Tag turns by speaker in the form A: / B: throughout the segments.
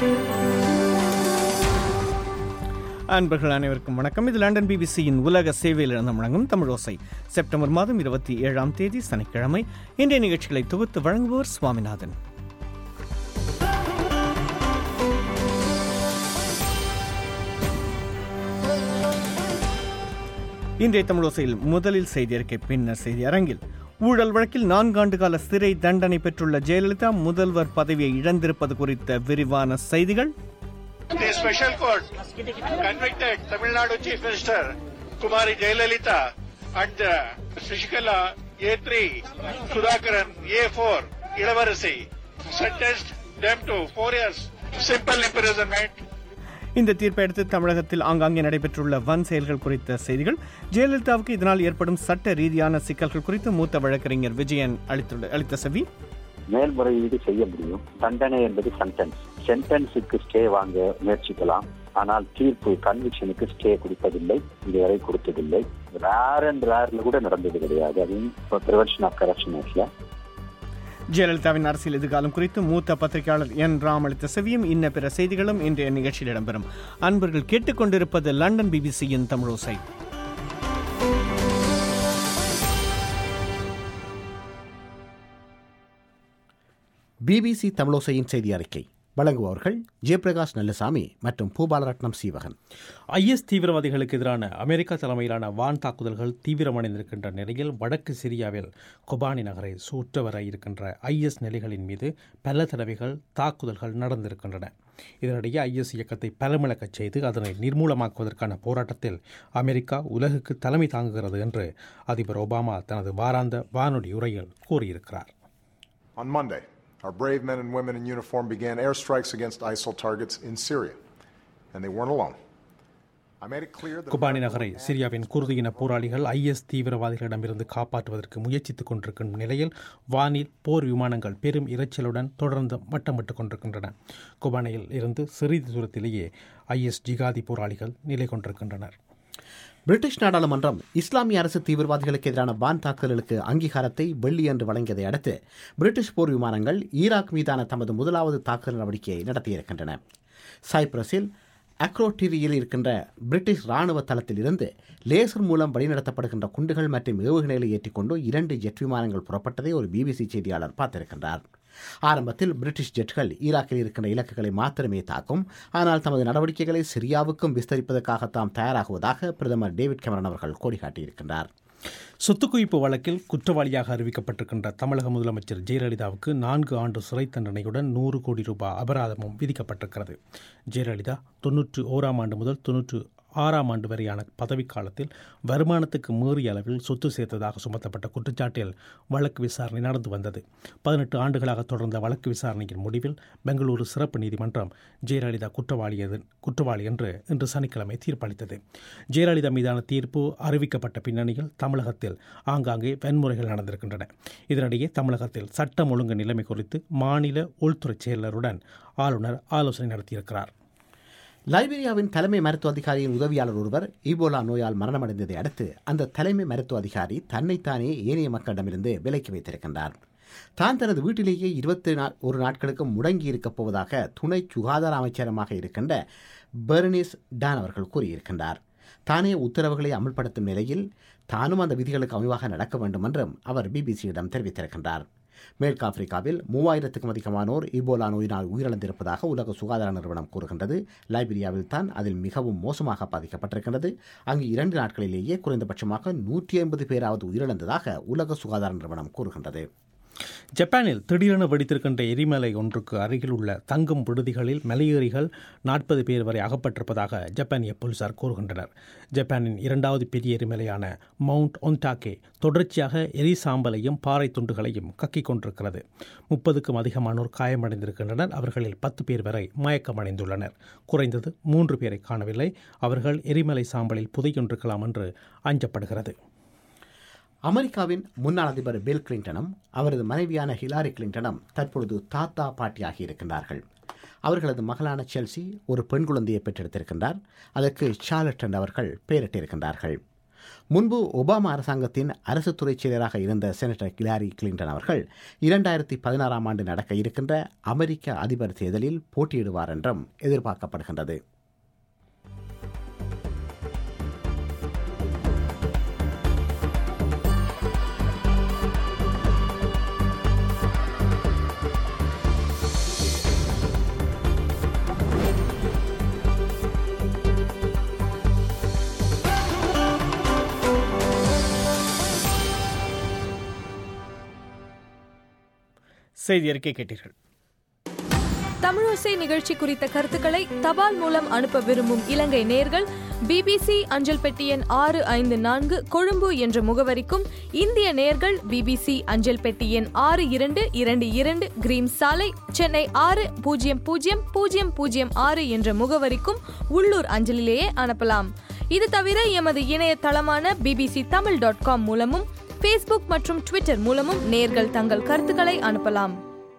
A: அன்பர்கள் அனைவருக்கும் வணக்கம் இது லண்டன் பிபிசியின் உலக சேவையில் இருந்து வழங்கும் தமிழோசை செப்டம்பர் மாதம் இருபத்தி ஏழாம் தேதி சனிக்கிழமை இன்றைய நிகழ்ச்சிகளை தொகுத்து வழங்குபவர் சுவாமிநாதன் இன்றைய தமிழோசையில் முதலில் செய்தி அறிக்கை பின்னர் செய்தி அரங்கில் ஊழல் வழக்கில் நான்காண்டு கால சிறை தண்டனை பெற்றுள்ள ஜெயலலிதா முதல்வர் பதவியை இழந்திருப்பது குறித்த விரிவான செய்திகள்
B: The special court convicted Tamil Nadu Chief Minister Kumari Jayalalitha and uh, Shishikala A3, Sudhakaran A4, Ilavarasi sentenced them to four years simple imprisonment
A: இந்த தீர்ப்பை அடுத்து தமிழகத்தில் ஆங்காங்கே நடைபெற்றுள்ள வன் செயல்கள் குறித்த செய்திகள் ஜெயலலிதாவுக்கு இதனால் ஏற்படும் சட்ட ரீதியான சிக்கல்கள் குறித்து மூத்த வழக்கறிஞர் விஜயன் அளித்துள்ள அளித்த செவி
C: மேல்முறையீடு செய்ய முடியும் தண்டனை என்பது சென்டென்ஸ் சென்டென்ஸுக்கு ஸ்டே வாங்க முயற்சிக்கலாம் ஆனால் தீர்ப்பு கன்விக்ஷனுக்கு ஸ்டே கொடுப்பதில்லை இதுவரை கொடுத்ததில்லை ரேர் அண்ட் ரேர்ல கூட நடந்தது கிடையாது அதுவும் ப்ரிவென்ஷன் ஆஃப் கரப்ஷன் ஆக்ட்ல
A: ஜெயலலிதாவின் அரசியல் எதிர்காலம் குறித்து மூத்த பத்திரிகையாளர் என் ராம் அளித்த செவியும் இன்ன பிற செய்திகளும் இன்றைய நிகழ்ச்சியில் இடம்பெறும் அன்பர்கள் கேட்டுக்கொண்டிருப்பது லண்டன் பிபிசியின் தமிழோசை
D: பிபிசி தமிழோசையின் செய்தி அறிக்கை வழங்குபவர்கள் ஜெயபிரகாஷ் நல்லசாமி மற்றும் பூபாலரட்னம் சீவகன்
E: ஐஎஸ் தீவிரவாதிகளுக்கு எதிரான அமெரிக்கா தலைமையிலான வான் தாக்குதல்கள் தீவிரமடைந்திருக்கின்ற நிலையில் வடக்கு சிரியாவில் கொபானி நகரை சுற்ற வர இருக்கின்ற ஐஎஸ் நிலைகளின் மீது பல தடவைகள் தாக்குதல்கள் நடந்திருக்கின்றன இதனிடையே ஐஎஸ் இயக்கத்தை பலமிழக்கச் செய்து அதனை நிர்மூலமாக்குவதற்கான போராட்டத்தில் அமெரிக்கா உலகுக்கு தலைமை தாங்குகிறது என்று அதிபர் ஒபாமா தனது வாராந்த வானொலி உரையில் கூறியிருக்கிறார்
F: On Monday, our brave men and women in uniform began airstrikes against ISIL targets in Syria, and they weren't alone. I made it clear that
E: குபானி நகரை சிரியாவின் குர்தியின போராளிகள் ஐஎஸ் தீவிரவாதிகளிடமிருந்து காப்பாற்றுவதற்கு முயற்சித்துக் கொண்டிருக்கும் நிலையில் வானில் போர் விமானங்கள் பெரும் இரைச்சலுடன் தொடர்ந்து மட்டமிட்டுக் கொண்டிருக்கின்றன குபானியில் இருந்து சிறிது தூரத்திலேயே ஐஎஸ் ஜிகாதி போராளிகள் நிலை கொண்டிருக்கின்றனர்
D: பிரிட்டிஷ் நாடாளுமன்றம் இஸ்லாமிய அரசு தீவிரவாதிகளுக்கு எதிரான வான் தாக்குதலுக்கு அங்கீகாரத்தை வெள்ளியன்று வழங்கியதை அடுத்து பிரிட்டிஷ் போர் விமானங்கள் ஈராக் மீதான தமது முதலாவது தாக்குதல் நடவடிக்கையை நடத்தியிருக்கின்றன சைப்ரஸில் அக்ரோட்டிரியில் இருக்கின்ற பிரிட்டிஷ் ராணுவ தளத்தில் இருந்து லேசர் மூலம் வழிநடத்தப்படுகின்ற குண்டுகள் மற்றும் ஏவுகணைகளை ஏற்றிக்கொண்டு இரண்டு ஜெட் விமானங்கள் புறப்பட்டதை ஒரு பிபிசி செய்தியாளர் பார்த்திருக்கின்றார் ஆரம்பத்தில் பிரிட்டிஷ் ஜெட்கள் ஈராக்கில் இருக்கின்ற இலக்குகளை மாத்திரமே தாக்கும் ஆனால் தமது நடவடிக்கைகளை சிரியாவுக்கும் விஸ்தரிப்பதற்காக தாம் தயாராகுவதாக பிரதமர் டேவிட் கேமரன் அவர்கள் கோடி காட்டியிருக்கின்றார்
E: சொத்து குவிப்பு வழக்கில் குற்றவாளியாக அறிவிக்கப்பட்டிருக்கின்ற தமிழக முதலமைச்சர் ஜெயலலிதாவுக்கு நான்கு ஆண்டு சிறை தண்டனையுடன் நூறு கோடி ரூபாய் அபராதமும் விதிக்கப்பட்டிருக்கிறது ஜெயலலிதா தொன்னூற்று ஓராம் ஆண்டு முதல் தொன்னூற்று ஆறாம் ஆண்டு வரையான பதவிக்காலத்தில் வருமானத்துக்கு மீறிய அளவில் சொத்து சேர்த்ததாக சுமத்தப்பட்ட குற்றச்சாட்டில் வழக்கு விசாரணை நடந்து வந்தது பதினெட்டு ஆண்டுகளாக தொடர்ந்த வழக்கு விசாரணையின் முடிவில் பெங்களூரு சிறப்பு நீதிமன்றம் ஜெயலலிதா குற்றவாளியது குற்றவாளி என்று இன்று சனிக்கிழமை தீர்ப்பளித்தது ஜெயலலிதா மீதான தீர்ப்பு அறிவிக்கப்பட்ட பின்னணியில் தமிழகத்தில் ஆங்காங்கே வன்முறைகள் நடந்திருக்கின்றன இதனிடையே தமிழகத்தில் சட்டம் ஒழுங்கு நிலைமை குறித்து மாநில உள்துறை செயலருடன் ஆளுநர் ஆலோசனை நடத்தியிருக்கிறார்
D: லைபீரியாவின் தலைமை மருத்துவ அதிகாரியின் உதவியாளர் ஒருவர் ஈபோலா நோயால் மரணமடைந்ததை அடுத்து அந்த தலைமை மருத்துவ அதிகாரி தன்னைத்தானே ஏனைய மக்களிடமிருந்து விலக்கி வைத்திருக்கின்றார் தான் தனது வீட்டிலேயே இருபத்தி நா ஒரு நாட்களுக்கு முடங்கி இருக்கப் போவதாக துணை சுகாதார அமைச்சரமாக இருக்கின்ற பெர்னிஸ் டான் அவர்கள் கூறியிருக்கின்றார் தானே உத்தரவுகளை அமல்படுத்தும் நிலையில் தானும் அந்த விதிகளுக்கு அமைவாக நடக்க வேண்டும் என்றும் அவர் பிபிசியிடம் தெரிவித்திருக்கின்றார் மேற்கு ஆப்பிரிக்காவில் மூவாயிரத்துக்கும் அதிகமானோர் இபோலா நோயினால் உயிரிழந்திருப்பதாக உலக சுகாதார நிறுவனம் கூறுகின்றது லைபீரியாவில் தான் அதில் மிகவும் மோசமாக பாதிக்கப்பட்டிருக்கின்றது அங்கு இரண்டு நாட்களிலேயே குறைந்தபட்சமாக நூற்றி ஐம்பது பேராவது உயிரிழந்ததாக உலக சுகாதார நிறுவனம் கூறுகின்றது
E: ஜப்பானில் திடீரென வெடித்திருக்கின்ற எரிமலை ஒன்றுக்கு அருகில் உள்ள தங்கும் விடுதிகளில் மலையேறிகள் நாற்பது பேர் வரை அகப்பட்டிருப்பதாக ஜப்பானிய போலீசார் கூறுகின்றனர் ஜப்பானின் இரண்டாவது பெரிய எரிமலையான மவுண்ட் ஒன்டாக்கே தொடர்ச்சியாக எரி சாம்பலையும் பாறை துண்டுகளையும் கக்கிக் கொண்டிருக்கிறது முப்பதுக்கும் அதிகமானோர் காயமடைந்திருக்கின்றனர் அவர்களில் பத்து பேர் வரை மயக்கமடைந்துள்ளனர் குறைந்தது மூன்று பேரை காணவில்லை அவர்கள் எரிமலை சாம்பலில் புதையொன்றிருக்கலாம் என்று அஞ்சப்படுகிறது
D: அமெரிக்காவின் முன்னாள் அதிபர் பில் கிளின்டனும் அவரது மனைவியான ஹிலாரி கிளின்டனும் தற்பொழுது தாத்தா பாட்டியாகி இருக்கின்றார்கள் அவர்களது மகளான செல்சி ஒரு பெண் குழந்தையை பெற்றெடுத்திருக்கின்றார் அதற்கு சார்லட் அவர்கள் பெயரிட்டிருக்கின்றார்கள் முன்பு ஒபாமா அரசாங்கத்தின் அரசு துறை செயலராக இருந்த செனட்டர் கிலாரி கிளின்டன் அவர்கள் இரண்டாயிரத்தி பதினாறாம் ஆண்டு நடக்க இருக்கின்ற அமெரிக்க அதிபர் தேர்தலில் போட்டியிடுவார் என்றும் எதிர்பார்க்கப்படுகின்றது
A: செய்தி அறிக்கை கேட்டீர்கள்
G: தமிழோசை நிகழ்ச்சி குறித்த கருத்துக்களை தபால் மூலம் அனுப்ப விரும்பும் இலங்கை நேர்கள் பிபிசி அஞ்சல் பெட்டி எண் ஆறு ஐந்து நான்கு கொழும்பு என்ற முகவரிக்கும் இந்திய நேர்கள் பிபிசி அஞ்சல் பெட்டி எண் ஆறு இரண்டு இரண்டு இரண்டு கிரீம் சாலை சென்னை ஆறு பூஜ்ஜியம் பூஜ்ஜியம் பூஜ்ஜியம் பூஜ்ஜியம் ஆறு என்ற முகவரிக்கும் உள்ளூர் அஞ்சலிலேயே அனுப்பலாம் இது தவிர எமது இணையதளமான பிபிசி தமிழ் டாட் காம் மூலமும் ஃபேஸ்புக் மற்றும் ட்விட்டர் மூலமும் நேர்கள் தங்கள் கருத்துக்களை அனுப்பலாம்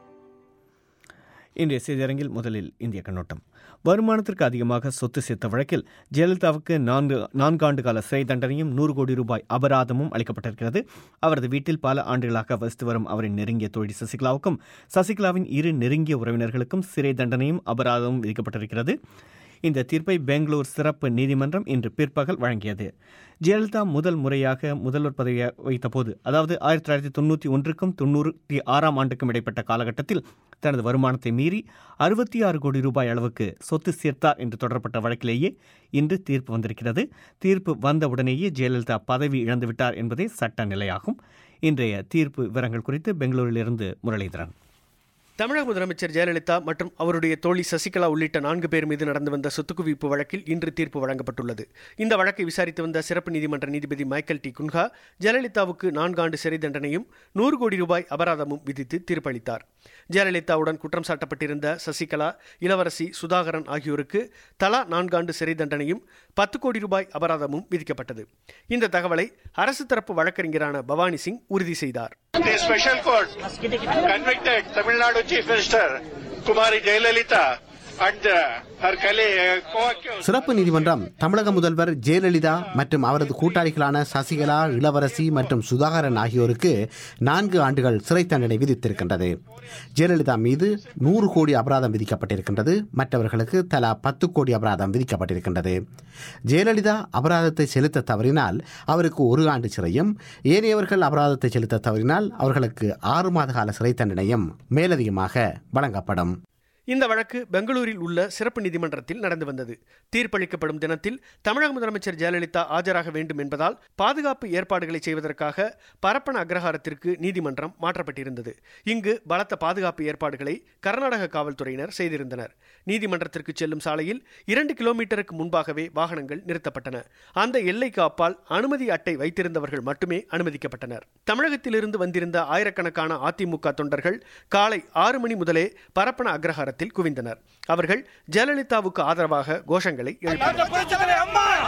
A: இன்றைய செய்தியரங்கில் முதலில் இந்திய கண்ணோட்டம் வருமானத்திற்கு அதிகமாக சொத்து சேர்த்த வழக்கில் ஜெயலலிதாவுக்கு நான்கு நான்காண்டு கால சிறை தண்டனையும் நூறு கோடி ரூபாய் அபராதமும் அளிக்கப்பட்டிருக்கிறது அவரது வீட்டில் பல ஆண்டுகளாக வசித்து வரும் அவரின் நெருங்கிய தோழி சசிகலாவுக்கும் சசிகலாவின் இரு நெருங்கிய உறவினர்களுக்கும் சிறை தண்டனையும் அபராதமும் விதிக்கப்பட்டிருக்கிறது இந்த தீர்ப்பை பெங்களூர் சிறப்பு நீதிமன்றம் இன்று பிற்பகல் வழங்கியது ஜெயலலிதா முதல் முறையாக முதல்வர் பதவியை வைத்தபோது அதாவது ஆயிரத்தி தொள்ளாயிரத்தி தொண்ணூற்றி ஒன்றுக்கும் தொண்ணூற்றி ஆறாம் ஆண்டுக்கும் இடைப்பட்ட காலகட்டத்தில் தனது வருமானத்தை மீறி அறுபத்தி ஆறு கோடி ரூபாய் அளவுக்கு சொத்து சேர்த்தார் என்று தொடரப்பட்ட வழக்கிலேயே இன்று தீர்ப்பு வந்திருக்கிறது தீர்ப்பு வந்தவுடனேயே ஜெயலலிதா பதவி இழந்துவிட்டார் என்பதே சட்ட நிலையாகும் இன்றைய தீர்ப்பு விவரங்கள் குறித்து பெங்களூரிலிருந்து முரளிதரன்
H: தமிழக முதலமைச்சர் ஜெயலலிதா மற்றும் அவருடைய தோழி சசிகலா உள்ளிட்ட நான்கு பேர் மீது நடந்து வந்த சொத்து குவிப்பு வழக்கில் இன்று தீர்ப்பு வழங்கப்பட்டுள்ளது இந்த வழக்கை விசாரித்து வந்த சிறப்பு நீதிமன்ற நீதிபதி மைக்கேல் டி குன்ஹா ஜெயலலிதாவுக்கு நான்காண்டு சிறை தண்டனையும் நூறு கோடி ரூபாய் அபராதமும் விதித்து தீர்ப்பளித்தார் ஜெயலலிதாவுடன் குற்றம் சாட்டப்பட்டிருந்த சசிகலா இளவரசி சுதாகரன் ஆகியோருக்கு தலா நான்காண்டு சிறை தண்டனையும் பத்து கோடி ரூபாய் அபராதமும் விதிக்கப்பட்டது இந்த தகவலை அரசு தரப்பு வழக்கறிஞரான பவானி சிங் உறுதி செய்தார்
B: The special court convicted Tamil Nadu Chief Minister Kumari Jayalalitha and uh, her colleague, uh, co-accused.
D: சிறப்பு நீதிமன்றம் தமிழக முதல்வர் ஜெயலலிதா மற்றும் அவரது கூட்டாளிகளான சசிகலா இளவரசி மற்றும் சுதாகரன் ஆகியோருக்கு நான்கு ஆண்டுகள் சிறை தண்டனை விதித்திருக்கின்றது ஜெயலலிதா மீது நூறு கோடி அபராதம் விதிக்கப்பட்டிருக்கின்றது மற்றவர்களுக்கு தலா பத்து கோடி அபராதம் விதிக்கப்பட்டிருக்கின்றது ஜெயலலிதா அபராதத்தை செலுத்த தவறினால் அவருக்கு ஒரு ஆண்டு சிறையும் ஏனையவர்கள் அபராதத்தை செலுத்த தவறினால் அவர்களுக்கு ஆறு மாத கால சிறை தண்டனையும் மேலதிகமாக வழங்கப்படும்
H: இந்த வழக்கு பெங்களூரில் உள்ள சிறப்பு நீதிமன்றத்தில் நடந்து வந்தது தீர்ப்பளிக்கப்படும் தினத்தில் தமிழக முதலமைச்சர் ஜெயலலிதா ஆஜராக வேண்டும் என்பதால் பாதுகாப்பு ஏற்பாடுகளை செய்வதற்காக பரப்பன அக்ரஹாரத்திற்கு நீதிமன்றம் மாற்றப்பட்டிருந்தது இங்கு பலத்த பாதுகாப்பு ஏற்பாடுகளை கர்நாடக காவல்துறையினர் செய்திருந்தனர் நீதிமன்றத்திற்கு செல்லும் சாலையில் இரண்டு கிலோமீட்டருக்கு முன்பாகவே வாகனங்கள் நிறுத்தப்பட்டன அந்த எல்லைக்கு அப்பால் அனுமதி அட்டை வைத்திருந்தவர்கள் மட்டுமே அனுமதிக்கப்பட்டனர் தமிழகத்திலிருந்து வந்திருந்த ஆயிரக்கணக்கான அதிமுக தொண்டர்கள் காலை ஆறு மணி முதலே பரப்பன அக்ரஹாரத்தில் குவிந்தனர் அவர்கள் ஜெயலலிதாவுக்கு ஆதரவாக கோஷங்களை எழுப்பினர்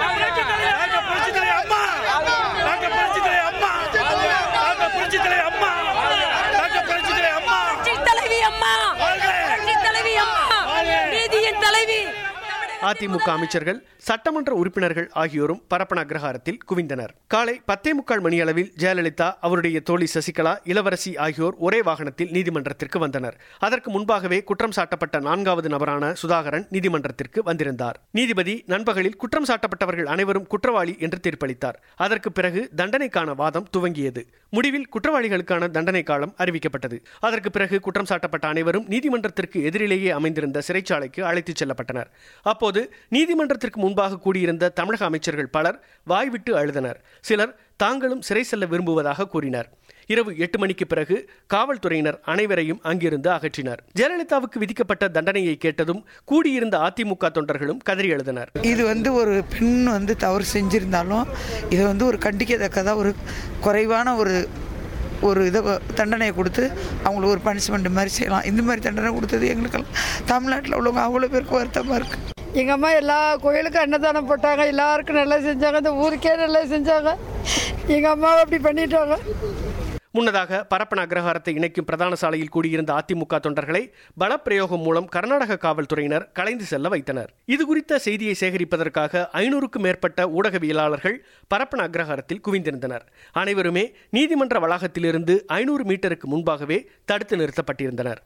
I: தலைவி அம்மா தலைவி அம்மா நீதியின் தலைவி
H: அதிமுக அமைச்சர்கள் சட்டமன்ற உறுப்பினர்கள் ஆகியோரும் பரப்பன அக்ரஹாரத்தில் குவிந்தனர் காலை பத்தே முக்கால் மணியளவில் ஜெயலலிதா அவருடைய தோழி சசிகலா இளவரசி ஆகியோர் ஒரே வாகனத்தில் நீதிமன்றத்திற்கு வந்தனர் அதற்கு முன்பாகவே குற்றம் சாட்டப்பட்ட நான்காவது நபரான சுதாகரன் நீதிமன்றத்திற்கு வந்திருந்தார் நீதிபதி நண்பகலில் குற்றம் சாட்டப்பட்டவர்கள் அனைவரும் குற்றவாளி என்று தீர்ப்பளித்தார் அதற்கு பிறகு தண்டனைக்கான வாதம் துவங்கியது முடிவில் குற்றவாளிகளுக்கான தண்டனை காலம் அறிவிக்கப்பட்டது அதற்கு பிறகு குற்றம் சாட்டப்பட்ட அனைவரும் நீதிமன்றத்திற்கு எதிரிலேயே அமைந்திருந்த சிறைச்சாலைக்கு அழைத்துச் செல்லப்பட்டனர் அப்போது நீதிமன்றத்திற்கு முன்பாக கூடியிருந்த தமிழக அமைச்சர்கள் பலர் வாய்விட்டு அழுதனர் சிலர் தாங்களும் சிறை செல்ல விரும்புவதாக கூறினர் இரவு எட்டு மணிக்கு பிறகு காவல்துறையினர் அனைவரையும் அங்கிருந்து அகற்றினர் ஜெயலலிதாவுக்கு விதிக்கப்பட்ட தண்டனையை கேட்டதும் கூடியிருந்த அதிமுக தொண்டர்களும் கதறி எழுதினர்
J: இது வந்து ஒரு பெண் வந்து தவறு செஞ்சிருந்தாலும் இது வந்து ஒரு கண்டிக்கத்தக்கதா ஒரு குறைவான ஒரு ஒரு இதை தண்டனையை கொடுத்து அவங்களுக்கு ஒரு பனிஷ்மெண்ட் மாதிரி செய்யலாம் இந்த மாதிரி தண்டனை கொடுத்தது எங்களுக்கெல்லாம் தமிழ்நாட்டில் உள்ளவங்க அவ்வளோ பேருக்கு வருத்தமாக இருக்குது
K: எங்கள் அம்மா எல்லா கோயிலுக்கும் அன்னதானம் போட்டாங்க எல்லாருக்கும் நல்லா செஞ்சாங்க இந்த ஊருக்கே நல்லா செஞ்சாங்க எங்கள் அம்மாவை அப்படி பண்ணிட்டாங்க
H: முன்னதாக பரப்பன அக்ரஹாரத்தை இணைக்கும் பிரதான சாலையில் கூடியிருந்த அதிமுக தொண்டர்களை பலப்பிரயோகம் மூலம் கர்நாடக காவல்துறையினர் கலைந்து செல்ல வைத்தனர் இதுகுறித்த செய்தியை சேகரிப்பதற்காக ஐநூறுக்கும் மேற்பட்ட ஊடகவியலாளர்கள் பரப்பன அக்ரஹாரத்தில் குவிந்திருந்தனர் அனைவருமே நீதிமன்ற வளாகத்திலிருந்து ஐநூறு மீட்டருக்கு முன்பாகவே தடுத்து நிறுத்தப்பட்டிருந்தனர்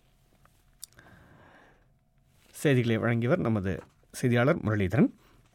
A: செய்திகளை வழங்கியவர் நமது செய்தியாளர் முரளிதரன்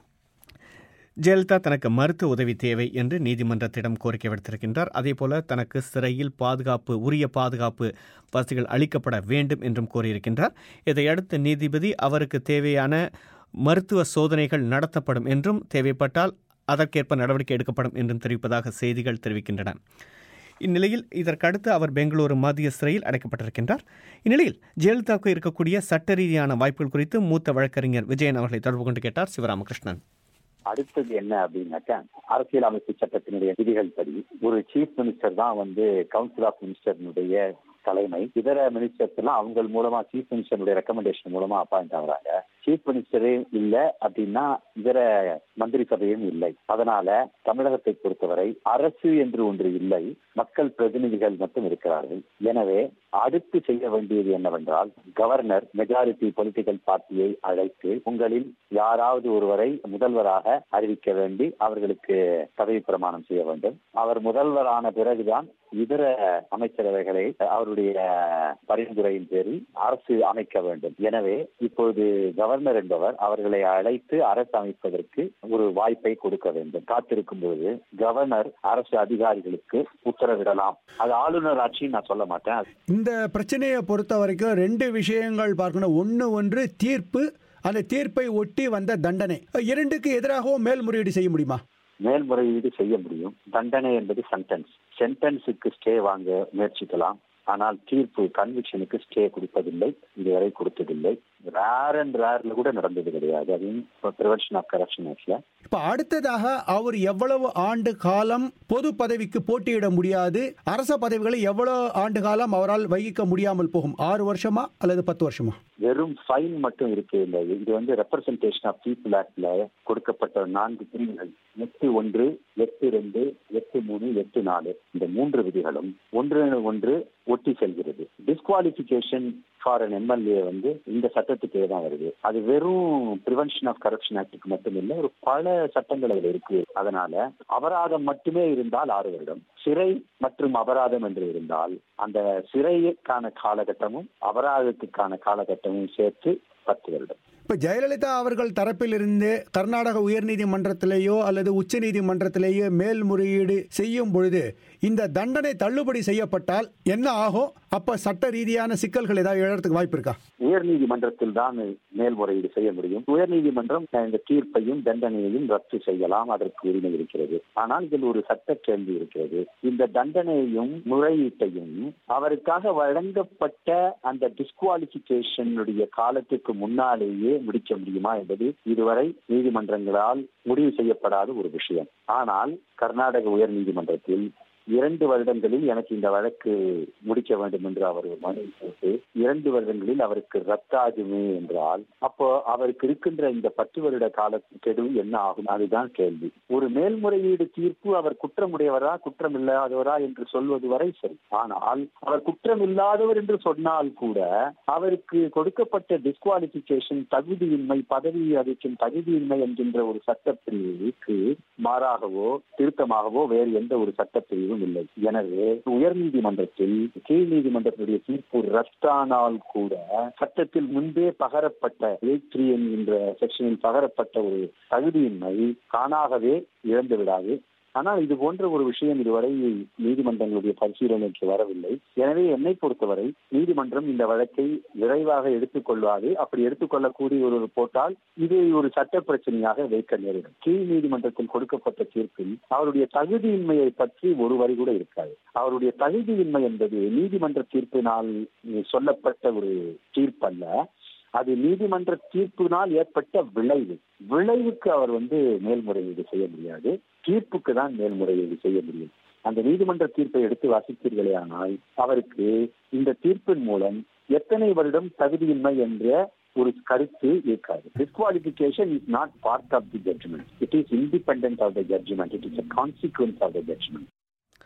A: ஜெயலலிதா தனக்கு மருத்துவ உதவி தேவை என்று நீதிமன்றத்திடம் கோரிக்கை விடுத்திருக்கின்றார் அதேபோல தனக்கு சிறையில் பாதுகாப்பு உரிய பாதுகாப்பு வசதிகள் அளிக்கப்பட வேண்டும் என்றும் கோரியிருக்கின்றார் இதையடுத்து நீதிபதி அவருக்கு தேவையான மருத்துவ சோதனைகள் நடத்தப்படும் என்றும் தேவைப்பட்டால் அதற்கேற்ப நடவடிக்கை எடுக்கப்படும் என்றும் தெரிவிப்பதாக செய்திகள் தெரிவிக்கின்றன இந்நிலையில் இதற்கடுத்து அவர் பெங்களூரு மத்திய சிறையில் அடைக்கப்பட்டிருக்கின்றார் இந்நிலையில் ஜெயலலிதாவுக்கு இருக்கக்கூடிய சட்ட ரீதியான வாய்ப்புகள் குறித்து மூத்த வழக்கறிஞர் விஜயன் அவர்களை தொடர்பு கொண்டு கேட்டார் சிவராமகிருஷ்ணன்
C: அடுத்தது என்ன அப்படின்னாக்கா அரசியல் அமைப்பு சட்டத்தினுடைய விதிகள் படி ஒரு சீஃப் மினிஸ்டர் தான் வந்து கவுன்சில் ஆஃப் மினிஸ்டர்னுடைய தலைமை இதர மினிஸ்டர்ஸ் எல்லாம் அவங்க மூலமா சீஃப் மினிஸ்டருடைய ரெக்கமெண்டேஷன் மூலமா அப்பாயிண்ட் ஆகுறாங்க சீஃப் மினிஸ்டரே இல்ல அப்படின்னா இதர மந்திரி சபையும் இல்லை அதனால தமிழகத்தை பொறுத்தவரை அரசு என்று ஒன்று இல்லை மக்கள் பிரதிநிதிகள் மட்டும் இருக்கிறார்கள் எனவே அடுத்து செய்ய வேண்டியது என்னவென்றால் கவர்னர் மெஜாரிட்டி பொலிட்டிக்கல் பார்ட்டியை அழைத்து உங்களில் யாராவது ஒருவரை முதல்வராக அறிவிக்க வேண்டி அவர்களுக்கு பதவி பிரமாணம் செய்ய வேண்டும் அவர் முதல்வரான பிறகுதான் இதர அமைச்சரவைகளை அவருடைய பரிந்துரையின் பேரில் அரசு அமைக்க வேண்டும் எனவே இப்பொழுது கவர்னர் என்பவர் அவர்களை அழைத்து அரசு அமைப்பதற்கு ஒரு வாய்ப்பை கொடுக்க வேண்டும் காத்திருக்கும் போது கவர்னர் அரசு அதிகாரிகளுக்கு உத்தரவிடலாம் அது ஆளுநர் ஆட்சி நான் சொல்ல மாட்டேன்
L: இந்த பிரச்சனையை பொறுத்த வரைக்கும் ரெண்டு விஷயங்கள் பார்க்கணும் ஒன்று ஒன்று தீர்ப்பு அந்த தீர்ப்பை ஒட்டி வந்த தண்டனை இரண்டுக்கு எதிராகவும் மேல்முறையீடு செய்ய முடியுமா
C: மேல்முறையீடு செய்ய முடியும் தண்டனை என்பது சென்டென்ஸ் சென்டென்ஸுக்கு ஸ்டே வாங்க முயற்சிக்கலாம் ஆனால் தீர்ப்பு கன்விக்ஷனுக்கு ஸ்டே கொடுப்பதில்லை இதுவரை கொடுத்ததில்லை ரேர் அண்ட் ரேர்ல கூட நடந்தது கிடையாது அதுவும் ப்ரிவென்ஷன் ஆஃப் கரப்ஷன் ஆக்ட்ல
L: இப்ப அடுத்ததாக அவர் எவ்வளவு ஆண்டு காலம் பொது பதவிக்கு போட்டியிட முடியாது அரச பதவிகளை எவ்வளவு ஆண்டு காலம் அவரால் வகிக்க முடியாமல் போகும் ஆறு வருஷமா அல்லது பத்து வருஷமா
C: வெறும் ஃபைன் மட்டும் இருக்கு இல்லை இது வந்து ரெப்ரசன்டேஷன் ஆஃப் பீப்புள் ஆக்ட்ல கொடுக்கப்பட்ட நான்கு பிரிவுகள் எட்டு ஒன்று எட்டு ரெண்டு எட்டு மூணு எட்டு நாலு இந்த மூன்று விதிகளும் ஒன்று ஒன்று ஒட்டி செல்கிறது டிஸ்குவாலிபிகேஷன் ஃபார் அன் எம்எல்ஏ வந்து இந்த சட்டத்துக்கே தான் வருது அது வெறும் ப்ரிவென்ஷன் ஆஃப் கரப்ஷன் ஆக்டுக்கு மட்டும் இல்லை ஒரு பல சட்டங்கள் அதில் இருக்கு அதனால அபராதம் மட்டுமே இருந்தால் ஆறு வருடம் சிறை மற்றும் அபராதம் என்று இருந்தால் அந்த சிறைக்கான காலகட்டமும் அபராதத்துக்கான காலகட்டமும் சேர்த்து பத்து வருடம்
L: இப்ப ஜெயலலிதா அவர்கள் தரப்பிலிருந்து கர்நாடக உயர்நீதிமன்றத்திலேயோ அல்லது உச்ச நீதிமன்றத்திலேயோ மேல்முறையீடு செய்யும் பொழுது இந்த தண்டனை தள்ளுபடி செய்யப்பட்டால் என்ன ஆகும் அப்ப சட்ட ரீதியான சிக்கல்கள் ஏதாவது எழறதுக்கு வாய்ப்பு இருக்கா
C: உயர்நீதிமன்றத்தில் தான் மேல்முறையீடு செய்ய முடியும் உயர்நீதிமன்றம் இந்த தீர்ப்பையும் தண்டனையையும் ரத்து செய்யலாம் அதற்கு உரிமை இருக்கிறது ஆனால் இதில் ஒரு சட்ட கேள்வி இருக்கிறது இந்த தண்டனையையும் முறையீட்டையும் அவருக்காக வழங்கப்பட்ட அந்த டிஸ்குவாலிபிகேஷனுடைய காலத்துக்கு முன்னாலேயே முடிக்க முடியுமா என்பது இதுவரை நீதிமன்றங்களால் முடிவு செய்யப்படாத ஒரு விஷயம் ஆனால் கர்நாடக உயர் நீதிமன்றத்தில் இரண்டு வருடங்களில் எனக்கு இந்த வழக்கு முடிக்க வேண்டும் என்று அவர் மனு போட்டு இரண்டு வருடங்களில் அவருக்கு ரத்தாகுமே என்றால் அப்போ அவருக்கு இருக்கின்ற இந்த பத்து வருட கால கெடு என்ன ஆகும் அதுதான் கேள்வி ஒரு மேல்முறையீடு தீர்ப்பு அவர் குற்றமுடையவரா குற்றம் இல்லாதவரா என்று சொல்வது வரை சரி ஆனால் அவர் குற்றம் இல்லாதவர் என்று சொன்னால் கூட அவருக்கு கொடுக்கப்பட்ட டிஸ்குவாலிபிகேஷன் தகுதியின்மை பதவி அளிக்கும் தகுதியின்மை என்கின்ற ஒரு சட்டப்பிரிவுக்கு மாறாகவோ திருத்தமாகவோ வேறு எந்த ஒரு சட்டப்பிரிவும் இல்லை எனவே உயர் நீதிமன்றத்தில் கீழ் நீதிமன்றத்துடைய தீர்ப்பு ரத்தானால் கூட சட்டத்தில் முன்பே பகரப்பட்ட எயிட் த்ரீ என்கின்ற செக்ஷனில் பகரப்பட்ட ஒரு தகுதியின்மை தானாகவே இழந்து விடாது ஆனால் இது போன்ற ஒரு விஷயம் இதுவரை நீதிமன்றங்களுடைய பரிசீலனைக்கு வரவில்லை எனவே என்னை பொறுத்தவரை நீதிமன்றம் இந்த வழக்கை விரைவாக எடுத்துக்கொள்வாது அப்படி எடுத்துக்கொள்ளக்கூடிய ஒரு போட்டால் இது ஒரு சட்ட பிரச்சனையாக வைக்க நேரிடும் கீழ் நீதிமன்றத்தில் கொடுக்கப்பட்ட தீர்ப்பில் அவருடைய தகுதியின்மையை பற்றி ஒரு வரி கூட இருக்காது அவருடைய தகுதியின்மை என்பது நீதிமன்ற தீர்ப்பினால் சொல்லப்பட்ட ஒரு தீர்ப்பல்ல அது நீதிமன்ற தீர்ப்பினால் ஏற்பட்ட விளைவு விளைவுக்கு அவர் வந்து மேல்முறையீடு செய்ய முடியாது தீர்ப்புக்கு தான் மேல்முறையீடு செய்ய முடியும் அந்த நீதிமன்ற தீர்ப்பை எடுத்து வாசித்தீர்களே ஆனால் அவருக்கு இந்த தீர்ப்பின் மூலம் எத்தனை வருடம் தகுதியின்மை என்ற ஒரு கருத்து இருக்காது disqualification is not part of the judgment it is independent of the judgment it is a consequence of the judgment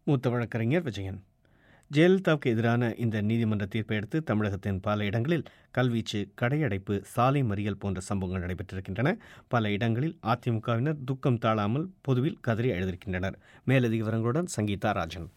A: மூத்த வழக்கறிஞர் விஜயன் ஜெயலலிதாவுக்கு எதிரான இந்த நீதிமன்ற தீர்ப்பை அடுத்து தமிழகத்தின் பல இடங்களில் கல்வீச்சு கடையடைப்பு சாலை மறியல் போன்ற சம்பவங்கள் நடைபெற்றிருக்கின்றன பல இடங்களில் அதிமுகவினர் துக்கம் தாழாமல் பொதுவில் கதறி எழுதியிருக்கின்றனர் மேலதிக விவரங்களுடன் சங்கீதா ராஜன்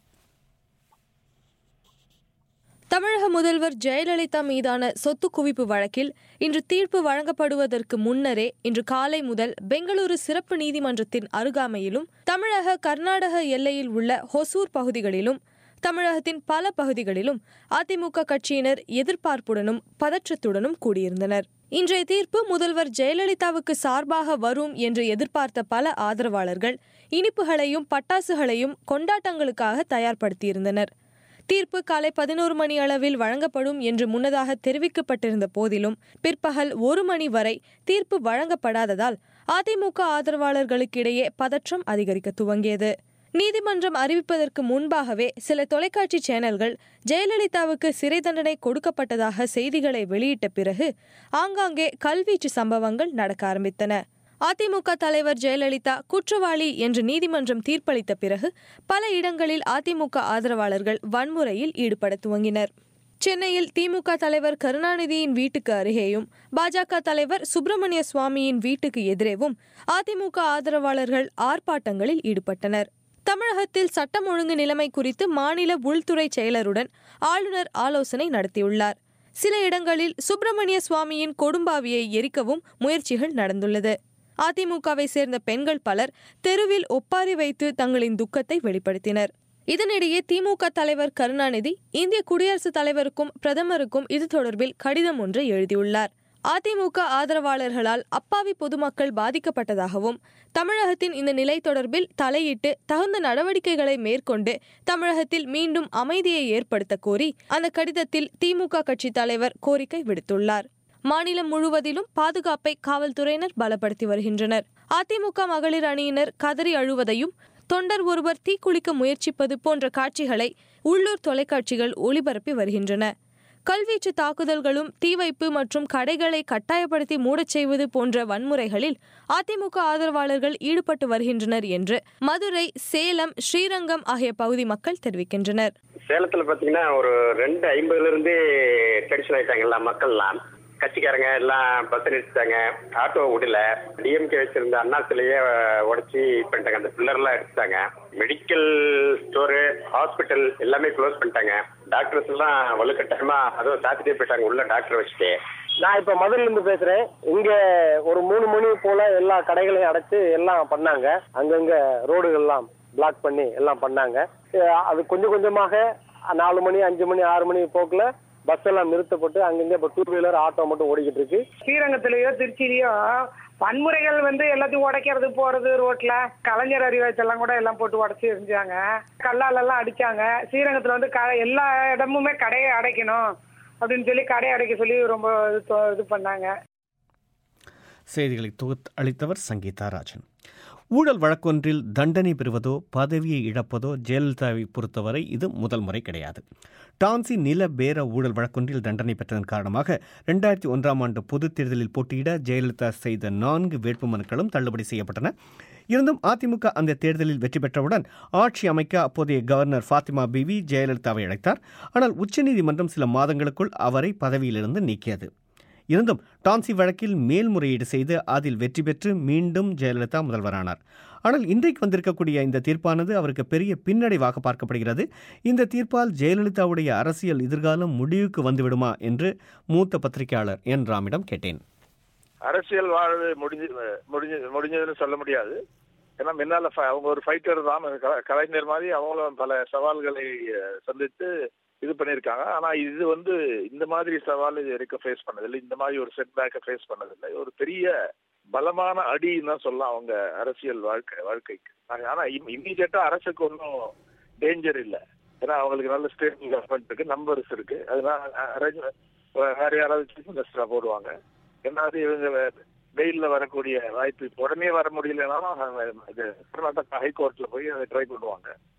G: தமிழக முதல்வர் ஜெயலலிதா மீதான சொத்து குவிப்பு வழக்கில் இன்று தீர்ப்பு வழங்கப்படுவதற்கு முன்னரே இன்று காலை முதல் பெங்களூரு சிறப்பு நீதிமன்றத்தின் அருகாமையிலும் தமிழக கர்நாடக எல்லையில் உள்ள ஹொசூர் பகுதிகளிலும் தமிழகத்தின் பல பகுதிகளிலும் அதிமுக கட்சியினர் எதிர்பார்ப்புடனும் பதற்றத்துடனும் கூடியிருந்தனர் இன்றைய தீர்ப்பு முதல்வர் ஜெயலலிதாவுக்கு சார்பாக வரும் என்று எதிர்பார்த்த பல ஆதரவாளர்கள் இனிப்புகளையும் பட்டாசுகளையும் கொண்டாட்டங்களுக்காக தயார்படுத்தியிருந்தனர் தீர்ப்பு காலை பதினோரு மணி அளவில் வழங்கப்படும் என்று முன்னதாக தெரிவிக்கப்பட்டிருந்த போதிலும் பிற்பகல் ஒரு மணி வரை தீர்ப்பு வழங்கப்படாததால் அதிமுக ஆதரவாளர்களுக்கிடையே பதற்றம் அதிகரிக்க துவங்கியது நீதிமன்றம் அறிவிப்பதற்கு முன்பாகவே சில தொலைக்காட்சி சேனல்கள் ஜெயலலிதாவுக்கு சிறை தண்டனை கொடுக்கப்பட்டதாக செய்திகளை வெளியிட்ட பிறகு ஆங்காங்கே கல்வீச்சு சம்பவங்கள் நடக்க ஆரம்பித்தன அதிமுக தலைவர் ஜெயலலிதா குற்றவாளி என்று நீதிமன்றம் தீர்ப்பளித்த பிறகு பல இடங்களில் அதிமுக ஆதரவாளர்கள் வன்முறையில் ஈடுபட துவங்கினர் சென்னையில் திமுக தலைவர் கருணாநிதியின் வீட்டுக்கு அருகேயும் பாஜக தலைவர் சுப்பிரமணிய சுவாமியின் வீட்டுக்கு எதிரேவும் அதிமுக ஆதரவாளர்கள் ஆர்ப்பாட்டங்களில் ஈடுபட்டனர் தமிழகத்தில் சட்டம் ஒழுங்கு நிலைமை குறித்து மாநில உள்துறை செயலருடன் ஆளுநர் ஆலோசனை நடத்தியுள்ளார் சில இடங்களில் சுப்பிரமணிய சுவாமியின் கொடும்பாவியை எரிக்கவும் முயற்சிகள் நடந்துள்ளது அதிமுகவை சேர்ந்த பெண்கள் பலர் தெருவில் ஒப்பாரி வைத்து தங்களின் துக்கத்தை வெளிப்படுத்தினர் இதனிடையே திமுக தலைவர் கருணாநிதி இந்திய குடியரசுத் தலைவருக்கும் பிரதமருக்கும் இது தொடர்பில் கடிதம் ஒன்று எழுதியுள்ளார் அதிமுக ஆதரவாளர்களால் அப்பாவி பொதுமக்கள் பாதிக்கப்பட்டதாகவும் தமிழகத்தின் இந்த நிலை தொடர்பில் தலையிட்டு தகுந்த நடவடிக்கைகளை மேற்கொண்டு தமிழகத்தில் மீண்டும் அமைதியை ஏற்படுத்த கோரி அந்த கடிதத்தில் திமுக கட்சி தலைவர் கோரிக்கை விடுத்துள்ளார் மாநிலம் முழுவதிலும் பாதுகாப்பை காவல்துறையினர் பலப்படுத்தி வருகின்றனர் அதிமுக மகளிர் அணியினர் கதறி அழுவதையும் தொண்டர் ஒருவர் தீக்குளிக்க முயற்சிப்பது போன்ற காட்சிகளை உள்ளூர் தொலைக்காட்சிகள் ஒளிபரப்பி வருகின்றன கல்வீச்சு தாக்குதல்களும் தீ வைப்பு மற்றும் கடைகளை கட்டாயப்படுத்தி மூடச் செய்வது போன்ற வன்முறைகளில் அதிமுக ஆதரவாளர்கள் ஈடுபட்டு வருகின்றனர் என்று மதுரை சேலம் ஸ்ரீரங்கம் ஆகிய பகுதி மக்கள் தெரிவிக்கின்றனர்
M: சேலத்துல பாத்தீங்கன்னா ஒரு ரெண்டு ஐம்பதுல இருந்தே டென்ஷன் ஆயிட்டாங்க எல்லா மக்கள்லாம் கட்சிக்காரங்க எல்லாம் பஸ் நிறுத்திட்டாங்க ஆட்டோ விடல டிஎம்கே வச்சிருந்த அண்ணா சிலையே உடச்சி பண்ணிட்டாங்க அந்த பில்லர்லாம் எடுத்துட்டாங்க மெடிக்கல் ஸ்டோரு ஹாஸ்பிட்டல் எல்லாமே க்ளோஸ் பண்ணிட்டாங்க டாக்டர்ஸ் எல்லாம் வலுக்கட்டாயமா அதுவும் சாத்திட்டே போயிட்டாங்க உள்ள டாக்டர் வச்சுட்டு
N: நான் இப்ப மதுரையில இருந்து பேசுறேன் இங்க ஒரு மூணு மணி போல எல்லா கடைகளையும் அடைச்சு எல்லாம் பண்ணாங்க அங்கங்க ரோடுகள்லாம் பிளாக் பண்ணி எல்லாம் பண்ணாங்க அஹ் அது கொஞ்சம் கொஞ்சமாக நாலு மணி அஞ்சு மணி ஆறு மணி போக்குல பஸ் எல்லாம் நிறுத்தப்பட்டு அங்கங்க இப்ப டூ வீலர் ஆட்டோ மட்டும் ஓடிக்கிட்டு இருக்கு
K: ஸ்ரீரங்கத்திலயோ திருச்சியிலயோ வன்முறைகள் வந்து எல்லாத்தையும் உடைக்கிறது போறது ரோட்ல கலைஞர் அறிவாய்ச்செல்லாம் கூட எல்லாம் போட்டு உடச்சி எரிஞ்சாங்க கல்லால எல்லாம் அடிச்சாங்க ஸ்ரீரங்கத்துல வந்து க எல்லா இடமுமே கடையை அடைக்கணும் அப்படின்னு சொல்லி கடையை அடைக்க சொல்லி ரொம்ப இது தொ- இது பண்ணாங்க
A: செய்திகளை தொகுத்து அளித்தவர் சங்கீதா ராஜன் ஊழல் வழக்கொன்றில் தண்டனை பெறுவதோ பதவியை இழப்பதோ ஜெயலலிதாவை பொறுத்தவரை இது முதல் முறை கிடையாது டான்சி நில பேர ஊழல் வழக்கொன்றில் தண்டனை பெற்றதன் காரணமாக ரெண்டாயிரத்தி ஒன்றாம் ஆண்டு பொதுத் தேர்தலில் போட்டியிட ஜெயலலிதா செய்த நான்கு வேட்புமனுக்களும் தள்ளுபடி செய்யப்பட்டன இருந்தும் அதிமுக அந்த தேர்தலில் வெற்றி பெற்றவுடன் ஆட்சி அமைக்க அப்போதைய கவர்னர் ஃபாத்திமா பிவி ஜெயலலிதாவை அழைத்தார் ஆனால் உச்சநீதிமன்றம் சில மாதங்களுக்குள் அவரை பதவியிலிருந்து நீக்கியது இருந்தும் டான்சி வழக்கில் மேல்முறையீடு செய்து அதில் வெற்றி பெற்று மீண்டும் ஜெயலலிதா முதல்வரானார் ஆனால் இன்றைக்கு வந்திருக்கக்கூடிய இந்த தீர்ப்பானது அவருக்கு பெரிய பின்னடைவாக பார்க்கப்படுகிறது இந்த தீர்ப்பால் ஜெயலலிதாவுடைய அரசியல் எதிர்காலம் முடிவுக்கு வந்துவிடுமா என்று மூத்த பத்திரிகையாளர் என் ராமிடம் கேட்டேன்
O: அரசியல் வாழ்வு முடிஞ்சு முடிஞ்சு முடிஞ்சதுன்னு சொல்ல முடியாது ஏன்னா முன்னால ஃப- அவங்க ஒரு ஃபைட்டர் தான் க- கலைஞர் மாதிரி அவங்களும் பல சவால்களை அஹ், சந்தித்து இது பண்ணியிருக்காங்க ஆனா இது வந்து இந்த மாதிரி சவால் இது வரைக்கும் ஃபேஸ் பண்ணதில்லை இந்த மாதிரி ஒரு செட் பேக்கை ஃபேஸ் பண்ணதில்லை ஒரு பெரிய பலமான அடின்னு தான் சொல்லலாம் அவங்க அரசியல் வாழ்க்கை வாழ்க்கைக்கு ஆனா இம்மீடியட்டா அரசுக்கு ஒன்றும் டேஞ்சர் இல்லை ஏன்னா அவங்களுக்கு நல்ல ஸ்டேட் கவர்மெண்ட் இருக்கு நம்பர்ஸ் இருக்கு அதனால அரேஞ்ச் வேற யாராவது சீஃப் மினிஸ்டரா போடுவாங்க ரெண்டாவது இவங்க வெயில்ல வரக்கூடிய வாய்ப்பு இப்ப உடனே வர முடியலனாலும் அவங்க இது கர்நாடகா ஹைகோர்ட்ல போய் அதை ட்ரை பண்ணுவாங்க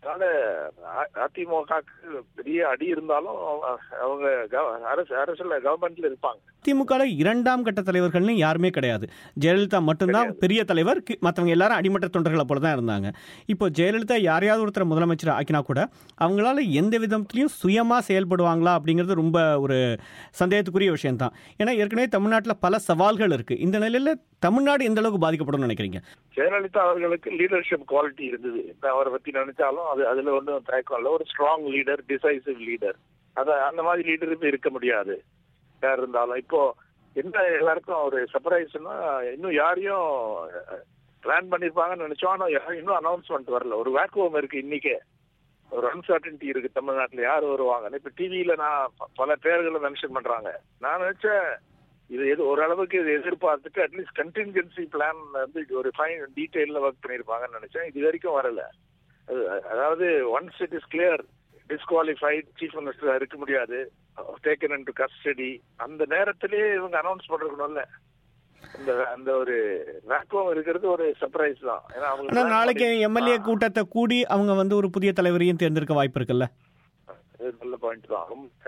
O: அதனால அ- அதிமுகவுக்கு பெரிய அடி இருந்தாலும் அவங்க- அவங்க கவ- அரசு அரசுல கவர்மெண்ட்ல இருப்பாங்க
A: திமுக இரண்டாம் கட்ட தலைவர்கள்னு யாருமே கிடையாது ஜெயலலிதா மட்டும்தான் பெரிய தலைவர் கி- மத்தவங்க எல்லாரும் அடிமட்ட தொண்டர்களை போல தான் இருந்தாங்க இப்போ ஜெயலலிதா யாரையாவது ஒருத்தர் முதலமைச்சர் ஆக்கினா கூட அவங்களால எந்த விதத்திலையும் சுயமா செயல்படுவாங்களா அப்படிங்கிறது ரொம்ப ஒரு சந்தேகத்துக்குரிய விஷயம்தான் ஏன்னா ஏற்கனவே தமிழ்நாட்டில் பல சவால்கள் இருக்கு இந்த நிலையில தமிழ்நாடு எந்த அளவுக்கு பாதிக்கப்படும் நினைக்கிறீங்க
O: ஜெயலலிதா அவர்களுக்கு லீடர்ஷிப் குவாலிட்டி இருந்தது இப்ப அவரை பத்தி நினைச்சாலும் அது அதுல ஒன்றும் தயக்கம் இல்லை ஒரு ஸ்ட்ராங் லீடர் டிசைசிவ் லீடர் அத அந்த மாதிரி லீடர் இப்ப இருக்க முடியாது யார் இருந்தாலும் இப்போ என்ன எல்லாருக்கும் ஒரு சர்ப்ரைஸ்னா இன்னும் யாரையும் பிளான் பண்ணிருப்பாங்கன்னு நினைச்சோம் ஆனா யாரும் இன்னும் அனௌன்ஸ்மெண்ட் வரல ஒரு வேக்குவம் இருக்கு இன்னைக்கே ஒரு அன்சர்டன்டி இருக்கு தமிழ்நாட்டுல யார் வருவாங்கன்னு இப்ப டிவியில நான் ப- பல பேர்களை மென்ஷன் பண்றாங்க நான் நினைச்சேன் இது எது ஓரளவுக்கு இது எதிர்பார்த்துட்டு அட்லீஸ்ட் கண்டின்ஜென்சி பிளான் வந்து இது ஒரு ஃபைன் டீடைல்ல ஒர்க் பண்ணிருப்பாங்கன்னு நினைச்சேன் இது வரைக்கும் வரல அது- அதாவது once it is clear disqualified chief minister இருக்க முடியாது டேக்கன் இன் டு கஸ்டடி அந்த நேரத்திலேயே இவங்க அனௌன்ஸ் பண்ணிருக்கணும்ல அந்த அந்த ஒரு வேக்குவம் இருக்கிறது ஒரு சர்ப்ரைஸ் தான் ஏன்னா அவங்க
A: ஆனா
O: plan
A: நாளைக்கு
O: பண்ணி-
A: எம்எல்ஏ கூட்டத்தை கூடி அவங்க வந்து ஒரு புதிய தலைவரையும் தேர்ந்தெடுக்க வாய்ப்பு இருக்குல்ல
O: இது நல்ல பாயிண்ட் தான் ரொம்ப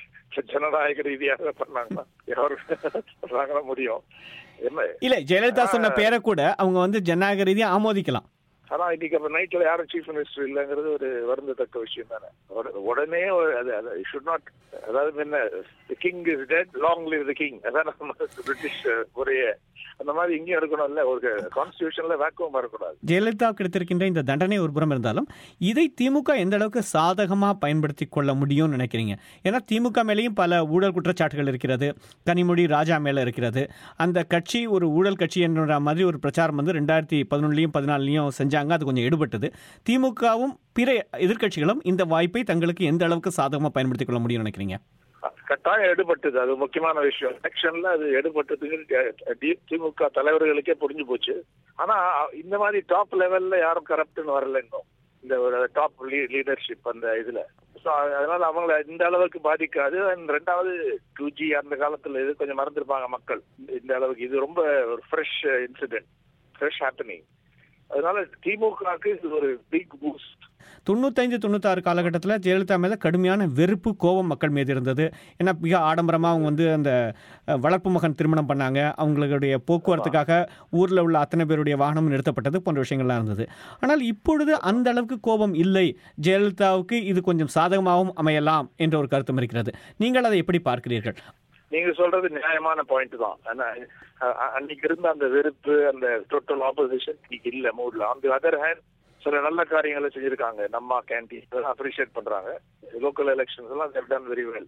O: ஜனநாயக ரீதியாக பண்ணாங்கன்னா யாரு பண்ணாங்கன்னா முடியும் என்ன
A: இல்ல ஜெயலலிதா சொன்ன பேரை கூட அவங்க வந்து ஜனநாயக ரீதியா ஆமோதிக்கலாம்
O: ஆனா இன்னைக்கு அப்ப நைட்ல யாரும் சீஃப் மினிஸ்டர் இல்லைங்கிறது ஒரு வருந்தத்தக்க விஷயம் தானே உட- உடனே ஒரு- அது அது ஷுட் நாட் அதாவது என்ன king is dead long live the king அதான் நம்ம பிரிட்டிஷ் முறையே அந்த மாதிரி இங்கேயும் இருக்கணும்ல ஒரு கான்ஸ்டியூஷன்ல வேக்குவம் வரக்கூடாது
A: ஜெயலலிதா கிடைத்திருக்கின்ற இந்த தண்டனை ஒரு புறம் இருந்தாலும் இதை திமுக எந்த அளவுக்கு சாதகமா பயன்படுத்தி கொள்ள முடியும்னு நினைக்கிறீங்க ஏன்னா திமுக மேலேயும் பல ஊழல் குற்றச்சாட்டுகள் இருக்கிறது கனிமொழி ராஜா மேல இருக்கிறது அந்த கட்சி ஒரு ஊழல் கட்சி என்ற மாதிரி ஒரு பிரச்சாரம் வந்து ரெண்டாயிரத்தி பதினொன்றுலையும் பதினாலுலையும் செஞ்சாங்க அது கொஞ்சம் எடுபட்டது திமுகவும் பிற எதிர்க்கட்சிகளும் இந்த வாய்ப்பை தங்களுக்கு எந்த அளவுக்கு சாதகமா பயன்படுத்திக் கொள்ள முடியும்னு நினைக்கிறீங்க
O: கட்டாயம் எடுபட்டது அது முக்கியமான விஷயம் எலெக்ஷன்ல அது எடுபட்டதுக்கு டி- திமுக தலைவர்களுக்கே புரிஞ்சு போச்சு ஆனா இந்த மாதிரி டாப் லெவல்ல யாரும் கரப்ட்னு வரல இன்னும் இந்த ஒரு டாப் லீடர்ஷிப் அந்த இதுல So, அதனால அவங்கள இந்த அளவுக்கு பாதிக்காது And ரெண்டாவது டூ ஜி அந்த காலத்துல இது கொஞ்சம் மறந்துருப்பாங்க மக்கள் இந்த- இந்த அளவுக்கு இது ரொம்ப ஒரு ஃப்ரெஷ் இன்சிடென்ட் ஃப்ரெஷ் ஹேப்பனிங் அதனால திமுகவுக்கு இது ஒரு பிக் பூஸ்ட்
A: தொண்ணூத்தைந்து தொண்ணூத்தாறு காலகட்டத்தில் ஜெயலலிதா மேலே கடுமையான வெறுப்பு கோபம் மக்கள் மீது இருந்தது ஏன்னா மிக ஆடம்பரமாக அவங்க வந்து அந்த அஹ், வளர்ப்பு மகன் திருமணம் பண்ணாங்க அவங்களுடைய போக்குவரத்துக்காக ஊரில் உள்ள அத்தனை பேருடைய வாகனம் நிறுத்தப்பட்டது போன்ற விஷயங்கள்லாம் இருந்தது ஆனால் இப்பொழுது அந்த அளவுக்கு கோபம் இல்லை ஜெயலலிதாவுக்கு இது கொஞ்சம் சாதகமாகவும் அமையலாம் என்ற ஒரு கருத்தும் இருக்கிறது நீங்கள் அதை எப்படி பார்க்கிறீர்கள்
O: நீங்க சொல்றது நியாயமான பாயிண்ட் தான் ஆனா அ- அ- அன்னைக்கு இருந்த அந்த வெறுப்பு அந்த டோட்டல் ஆப்போசிஷன் இன்னைக்கு இல்ல மூட்ல ஆன் தி அதர் ஹேண்ட் சில நல்ல காரியங்களை செஞ்சிருக்காங்க நம்ம கேண்டீன் அப்ரிஷியேட் பண்றாங்க லோக்கல் எலெக்ஷன்ஸ் எல்லாம் they've done very well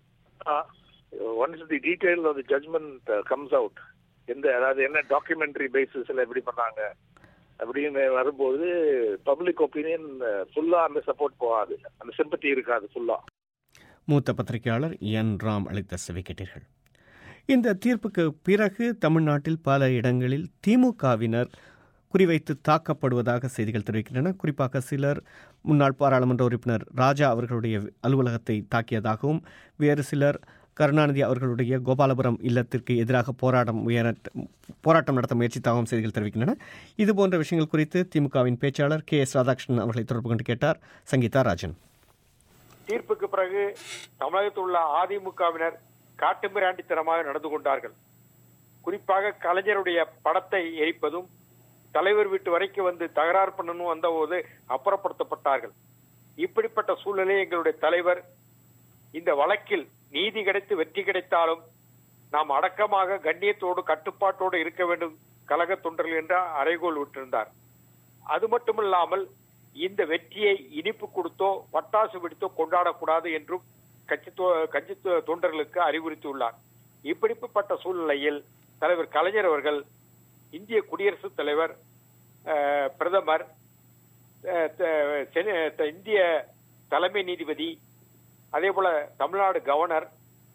O: once the detail of the judgment comes out எந்த அதாவது என்ன டாக்குமெண்ட்ரி பேசிஸ்ல எப்படி பண்ணாங்க அப்படின்னு வரும்போது பப்ளிக் ஒப்பீனியன் ஃபுல்லா அந்த சப்போர்ட் போகாது அந்த சிம்பத்தி இருக்காது ஃபுல்லா
A: மூத்த பத்திரிகையாளர் என் ராம் அளித்த செவி கேட்டீர்கள் இந்த தீர்ப்புக்கு பிறகு தமிழ்நாட்டில் பல இடங்களில் திமுகவினர் குறிவைத்து தாக்கப்படுவதாக செய்திகள் தெரிவிக்கின்றன குறிப்பாக சிலர் முன்னாள் பாராளுமன்ற உறுப்பினர் ராஜா அவர்களுடைய அலுவலகத்தை தாக்கியதாகவும் வேறு சிலர் கருணாநிதி அவர்களுடைய கோபாலபுரம் இல்லத்திற்கு எதிராக போராட்டம் உயர போராட்டம் நடத்த முயற்சித்தாகவும் செய்திகள் தெரிவிக்கின்றன இது போன்ற விஷயங்கள் குறித்து திமுகவின் பேச்சாளர் கே எஸ் ராதாகிருஷ்ணன் அவர்களை தொடர்பு கொண்டு கேட்டார் சங்கீதா ராஜன்
P: தீர்ப்புக்கு பிறகு தமிழகத்தில் உள்ள அதிமுகவினர் காட்டுமிராண்டித்தனமாக நடந்து கொண்டார்கள் குறிப்பாக கலைஞருடைய படத்தை எரிப்பதும் தலைவர் வீட்டு வரைக்கும் வந்து தகராறு பண்ணணும் வந்தபோது அப்புறப்படுத்தப்பட்டார்கள் இப்படிப்பட்ட சூழ்நிலை எங்களுடைய தலைவர் இந்த வழக்கில் நீதி கிடைத்து வெற்றி கிடைத்தாலும் நாம் அடக்கமாக கண்ணியத்தோடு கட்டுப்பாட்டோடு இருக்க வேண்டும் கழக தொண்டர்கள் என்ற அறைகோல் விட்டிருந்தார் அது மட்டுமில்லாமல் இந்த வெற்றியை இனிப்பு கொடுத்தோ பட்டாசு வெடித்தோ கொண்டாடக்கூடாது என்றும் கட்சி தொ- கட்சி தொ- தொண்டர்களுக்கு அறிவுறுத்தியுள்ளார் இப்படிப்பட்ட சூழ்நிலையில் தலைவர் கலைஞர் அவர்கள் இந்திய குடியரசுத் தலைவர் அஹ், பிரதமர் அஹ், த- சென- த- இந்திய தலைமை நீதிபதி அதே போல தமிழ்நாடு கவர்னர்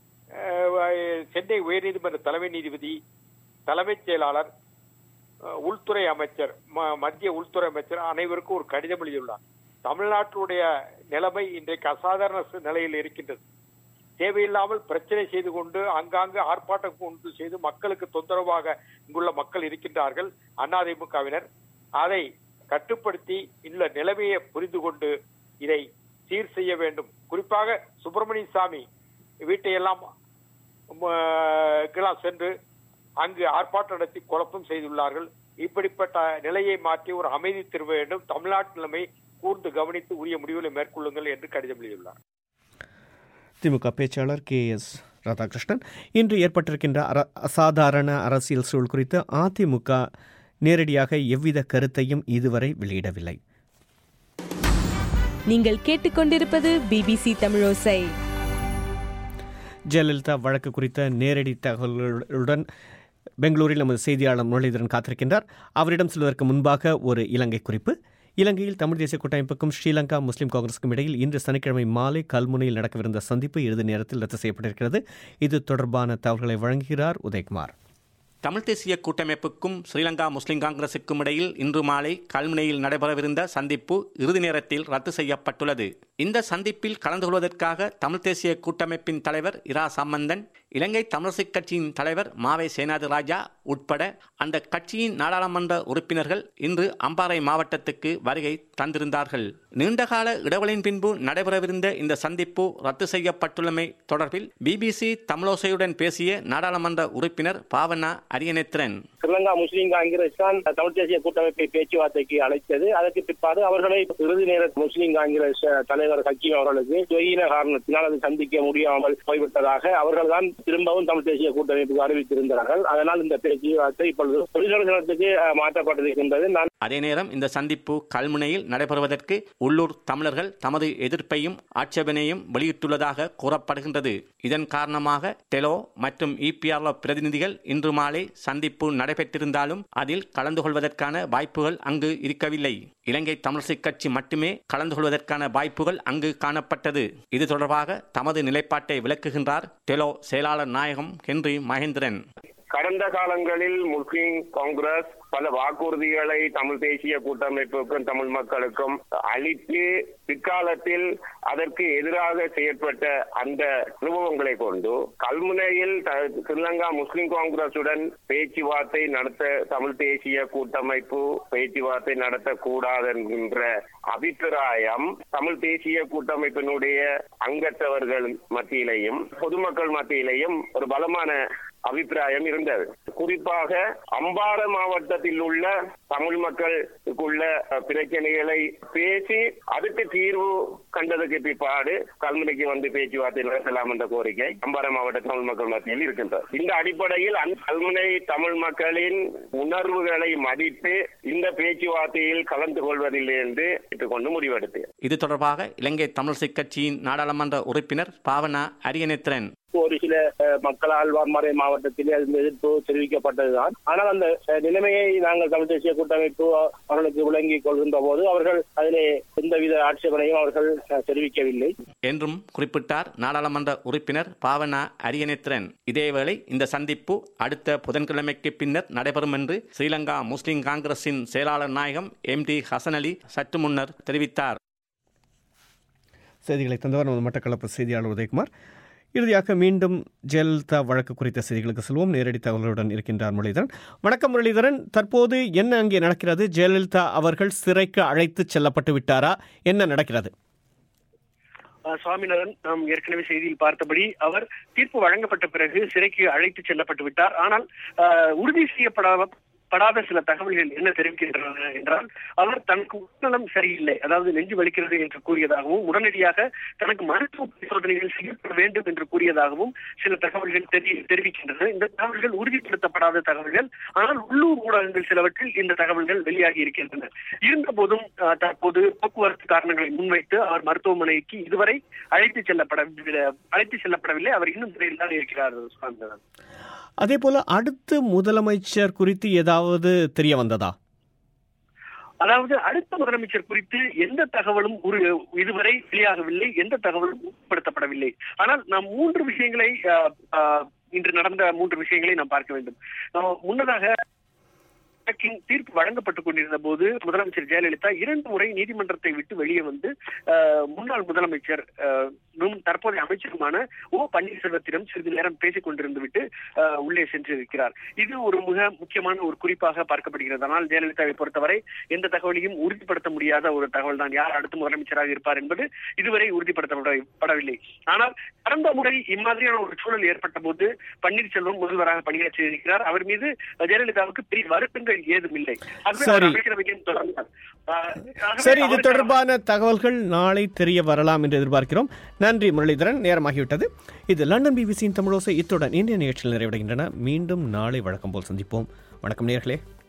P: அஹ், சென்னை உயர்நீதிமன்ற தலைமை நீதிபதி தலைமைச் செயலாளர் அஹ், உள்துறை அமைச்சர் ம- மத்திய உள்துறை அமைச்சர் அனைவருக்கும் ஒரு கடிதம் எழுதியுள்ளார் தமிழ்நாட்டுடைய நிலைமை இன்றைக்கு அசாதாரண சு- நிலையில் இருக்கின்றது தேவையில்லாமல் பிரச்சனை செய்து கொண்டு ஆங்காங்கு ஆர்ப்பாட்டம் கொண்டு செய்து மக்களுக்கு தொந்தரவாக இங்குள்ள மக்கள் இருக்கின்றார்கள் அதிமுகவினர் அதை கட்டுப்படுத்தி இந்த நிலைமையை புரிந்து கொண்டு இதை சீர் செய்ய வேண்டும் குறிப்பாக சுப்பிரமணிய சாமி வீட்டையெல்லாம் கீழா சென்று அங்கு ஆர்ப்பாட்டம் நடத்தி குழப்பம் செய்துள்ளார்கள் இப்படிப்பட்ட நிலையை மாற்றி ஒரு அமைதி திரும்ப வேண்டும் தமிழ்நாட்டு நிலைமை கூர்ந்து கவனித்து உரிய முடிவுகளை மேற்கொள்ளுங்கள் என்று கடிதம் எழுதியுள்ளார்
A: திமுக பேச்சாளர் கே எஸ் ராதாகிருஷ்ணன் இன்று ஏற்பட்டிருக்கின்ற அர அசாதாரண அரசியல் சூழல் குறித்து அதிமுக நேரடியாக எவ்வித கருத்தையும் இதுவரை வெளியிடவில்லை
G: நீங்கள் கேட்டுக்கொண்டிருப்பது பிபிசி தமிழோசை
A: ஜெயலலிதா வழக்கு குறித்த நேரடி தகவல்களுடன் பெங்களூரில் நமது செய்தியாளர் முரளிதரன் காத்திருக்கின்றார் அவரிடம் செல்வதற்கு முன்பாக ஒரு இலங்கை குறிப்பு இலங்கையில் தமிழ் தேசிய கூட்டமைப்புக்கும் ஸ்ரீலங்கா முஸ்லீம் காங்கிரஸுக்கும் இடையில் இன்று சனிக்கிழமை மாலை கல்முனையில் நடக்கவிருந்த சந்திப்பு இறுதி நேரத்தில் ரத்து செய்யப்பட்டிருக்கிறது இது தொடர்பான தகவல்களை வழங்குகிறார் உதயகுமார்
Q: தமிழ் தேசிய கூட்டமைப்புக்கும் ஸ்ரீலங்கா முஸ்லிம் காங்கிரசுக்கும் இடையில் இன்று மாலை கல்முனையில் நடைபெறவிருந்த சந்திப்பு இறுதி நேரத்தில் ரத்து செய்யப்பட்டுள்ளது இந்த சந்திப்பில் கலந்து கொள்வதற்காக தமிழ் தேசிய கூட்டமைப்பின் தலைவர் இரா சம்பந்தன் இலங்கை தமிழரசுக் கட்சியின் தலைவர் மாவை சேனாதி ராஜா உட்பட அந்த கட்சியின் நாடாளுமன்ற உறுப்பினர்கள் இன்று அம்பாறை மாவட்டத்துக்கு வருகை தந்திருந்தார்கள் நீண்டகால இடைவெளியின் பின்பு நடைபெறவிருந்த இந்த சந்திப்பு ரத்து செய்யப்பட்டுள்ளமை தொடர்பில் பிபிசி தமிழோசையுடன் பேசிய நாடாளுமன்ற உறுப்பினர் பாவனா அரியநேத்திரன்
R: ஸ்ரீலங்கா முஸ்லீம் காங்கிரஸ் தான் தமிழ் தேசிய கூட்டமைப்பை பேச்சுவார்த்தைக்கு அழைத்தது அதற்கு பிற்பாடு அவர்களை இறுதி நேர முஸ்லீம் காங்கிரஸ் தலைவர் ஹக்கீம் அவர்களுக்கு வெயின காரணத்தினால் அதை சந்திக்க முடியாமல் போய்விட்டதாக அவர்கள் தான் திரும்பவும் தமிழ் தேசிய கூட்டமைப்புக்கு அறிவித்திருந்தார்கள் அதனால் இந்த பேச்சுவார்த்தை இப்பொழுது தொழிற்சங்கத்துக்கு மாற்றப்பட்டிருக்கின்றது நான்
Q: அதே நேரம் இந்த சந்திப்பு கல்முனையில் நடைபெறுவதற்கு உள்ளூர் தமிழர்கள் தமது எதிர்ப்பையும் ஆட்சேபனையும் வெளியிட்டுள்ளதாக கூறப்படுகின்றது இதன் காரணமாக டெலோ மற்றும் இபிஆர்ஓ பிரதிநிதிகள் இன்று மாலை சந்திப்பு நடைபெற்றிருந்தாலும் அதில் கலந்து கொள்வதற்கான வாய்ப்புகள் அங்கு இருக்கவில்லை இலங்கை தமிழிசை கட்சி மட்டுமே கலந்து கொள்வதற்கான வாய்ப்புகள் அங்கு காணப்பட்டது இது தொடர்பாக தமது நிலைப்பாட்டை விளக்குகின்றார் டெலோ செயலாளர் நாயகம் ஹென்றி மகேந்திரன்
R: கடந்த காலங்களில் முஸ்லிம் காங்கிரஸ் பல வாக்குறுதிகளை தமிழ் தேசிய கூட்டமைப்புக்கும் தமிழ் மக்களுக்கும் அளித்து பிற்காலத்தில் அதற்கு எதிராக செயற்பட்ட அந்த அனுபவங்களை கொண்டு கல்முனையில் ஸ்ரீலங்கா முஸ்லிம் காங்கிரசுடன் பேச்சுவார்த்தை நடத்த தமிழ் தேசிய கூட்டமைப்பு பேச்சுவார்த்தை நடத்தக்கூடாது என்கின்ற அபிப்பிராயம் தமிழ் தேசிய கூட்டமைப்பினுடைய அங்கத்தவர்கள் மத்தியிலையும் பொதுமக்கள் மத்தியிலையும் ஒரு பலமான அபிப்பிராயம் இருந்தது குறிப்பாக அம்பார மாவட்டத்தில் உள்ள தமிழ் மக்களுக்குள்ள பிரச்சனைகளை பேசி அதுக்கு தீர்வு கண்டதுக்கு பிற்பாடு கல்முனைக்கு வந்து பேச்சுவார்த்தை நடத்தலாம் என்ற கோரிக்கை அம்பார மாவட்ட தமிழ் மக்கள் மத்தியில் இருக்கின்றது இந்த அடிப்படையில் அந்த கல்முனை தமிழ் மக்களின் உணர்வுகளை மதித்து இந்த பேச்சுவார்த்தையில் கலந்து கொள்வதில்லை என்று ஏற்றுக்கொண்டு முடிவெடுத்தேன்
Q: இது தொடர்பாக இலங்கை தமிழிசை கட்சியின் நாடாளுமன்ற உறுப்பினர் பாவனா அரியநேத்திரன்
R: ஒரு சில மக்களால் வான்மறை மாவட்டத்தில் அது எதிர்ப்பு தெரிவிக்கப்பட்டதுதான் ஆனால் அந்த நிலைமையை நாங்கள் தமிழ் தேசிய கூட்டமைப்பு அவர்களுக்கு விளங்கிக் கொள்கின்ற போது அவர்கள் அதிலே எந்தவித ஆட்சேபனையும் அவர்கள் தெரிவிக்கவில்லை
Q: என்றும் குறிப்பிட்டார் நாடாளுமன்ற உறுப்பினர் பாவனா அரியநேத்திரன் இதேவேளை இந்த சந்திப்பு அடுத்த புதன்கிழமைக்கு பின்னர் நடைபெறும் என்று ஸ்ரீலங்கா முஸ்லிம் காங்கிரசின் செயலாளர் நாயகம் எம் டி ஹசன் அலி சற்று முன்னர் தெரிவித்தார்
A: செய்திகளை தந்தவர் நமது மட்டக்களப்பு செய்தியாளர் உதயகுமார் இறுதியாக மீண்டும் ஜெயலலிதா வழக்கு குறித்த செய்திகளுக்கு செல்வோம் நேரடி தகவலுடன் இருக்கின்றார் முரளிதரன் வணக்கம் முரளிதரன் தற்போது என்ன அங்கே நடக்கிறது ஜெயலலிதா அவர்கள் சிறைக்கு அழைத்து செல்லப்பட்டு விட்டாரா என்ன நடக்கிறது
H: சுவாமிநாதன் நாம் ஏற்கனவே செய்தியில் பார்த்தபடி அவர் தீர்ப்பு வழங்கப்பட்ட பிறகு சிறைக்கு அழைத்து செல்லப்பட்டு விட்டார் ஆனால் உறுதி செய்யப்படாத படாத சில தகவல்கள் என்ன தெரிவிக்கின்றன என்றால் அவர் தனக்கு உடல்நலம் சரியில்லை அதாவது நெஞ்சு வலிக்கிறது என்று கூறியதாகவும் உடனடியாக தனக்கு மருத்துவ பரிசோதனைகள் செய்யப்பட வேண்டும் என்று கூறியதாகவும் சில தகவல்கள் தெரிவிக்கின்றன இந்த தகவல்கள் உறுதிப்படுத்தப்படாத தகவல்கள் ஆனால் உள்ளூர் ஊடகங்கள் சிலவற்றில் இந்த தகவல்கள் வெளியாகி இருக்கின்றன இருந்த போதும் தற்போது போக்குவரத்து காரணங்களை முன்வைத்து அவர் மருத்துவமனைக்கு இதுவரை அழைத்து செல்லப்படவில்லை அழைத்து செல்லப்படவில்லை அவர் இன்னும் சிறையில் தான் இருக்கிறார் சுவாமிநாதன்
A: அதே போல அடுத்து முதலமைச்சர் குறித்து ஏதாவது தெரிய வந்ததா
H: அதாவது அடுத்த முதலமைச்சர் குறித்து எந்த தகவலும் ஒரு இதுவரை வெளியாகவில்லை எந்த தகவலும் உட்படுத்தப்படவில்லை ஆனால் நாம் மூன்று விஷயங்களை இன்று நடந்த மூன்று விஷயங்களை நாம் பார்க்க வேண்டும் முன்னதாக வழக்கின் தீர்ப்பு வழங்கப்பட்டுக் கொண்டிருந்த போது முதலமைச்சர் ஜெயலலிதா இரண்டு முறை நீதிமன்றத்தை விட்டு வெளியே வந்து அஹ், முன்னாள் முதலமைச்சர் அஹ், னும் தற்போதைய அமைச்சருமான ஓ பன்னீர்செல்வத்திடம் சிறிது நேரம் பேசிக் கொண்டிருந்து விட்டு அஹ், உள்ளே சென்றிருக்கிறார் இது ஒரு மிக முக்கியமான ஒரு குறிப்பாக பார்க்கப்படுகிறது ஆனால் ஜெயலலிதாவை பொறுத்தவரை எந்த தகவலையும் உறுதிப்படுத்த முடியாத ஒரு தகவல் தான் யார் அடுத்த முதலமைச்சராக இருப்பார் என்பது இதுவரை உறுதிப்படுத்தப்படவில்லை ஆனால் கடந்த முறை இம்மாதிரியான ஒரு சூழல் ஏற்பட்ட போது பன்னீர்செல்வம் முதல்வராக பணியாற்றி இருக்கிறார் அவர் மீது ஜெயலலிதாவுக்கு பெரிய வருத்தங்கள் ஏதும் இல்லை ஆகவே அவர்
A: சரி.
H: அமைச்சரவையில் தொடர்ந்தார் ஆஹ், ஆகவே
A: சரி இது
H: அவருக்கான
A: தொடர்பான தகவல்கள் நாளை தெரிய வரலாம் என்று எதிர்பார்க்கிறோம் நன்றி முரளிதரன் நேரமாகிவிட்டது இது லண்டன் பிபிசியின் தமிழோசை இத்துடன் இந்திய நிகழ்ச்சியில் நிறைவடைகின்றன மீண்டும் நாளை வழக்கம் போல் சந்திப்போம் வணக்கம் நேர்களே